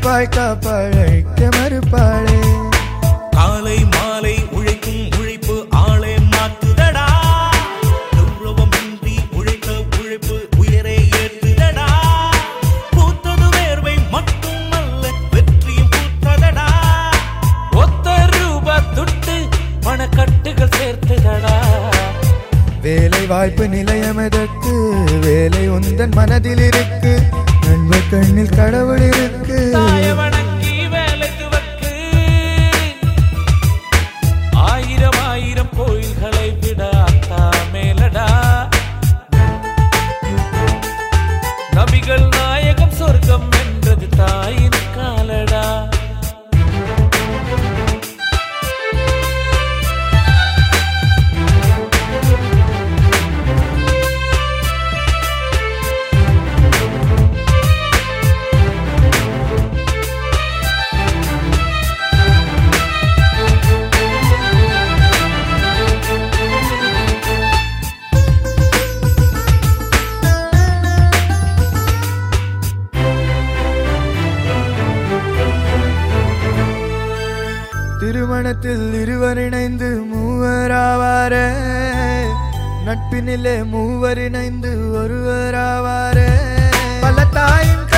அழைப்பாய் காப்பழைக்க மறுப்பாளே காலை மாலை உழைக்கும் உழைப்பு ஆளே மாற்றுதடா கௌரவமின்றி உழைத்த உழைப்பு உயரே ஏற்றுதடா பூத்தது வேர்வை மட்டும் அல்ல வெற்றியும் பூத்ததடா ஒத்த ரூபா துட்டு பணக்கட்டுகள் சேர்த்துதடா வேலை வாய்ப்பு நிலையமெதற்கு வேலை உந்தன் மனதில் இருக்கு நண்பர் கண்ணில் கடவுள் இருக்கு தாய வணங்கி வேலைக்கு வக்கு ஆயிரம் ஆயிரம் கோயில்களை விட அத்தா மேலடா நபிகள் நாயகம் சொர்க்கம் என்றது தாயின் காலடா திருமணத்தில் இருவர் இணைந்து மூவராவாரே நட்பினிலே மூவர் இணைந்து ஒருவராவாரே பல தாயின்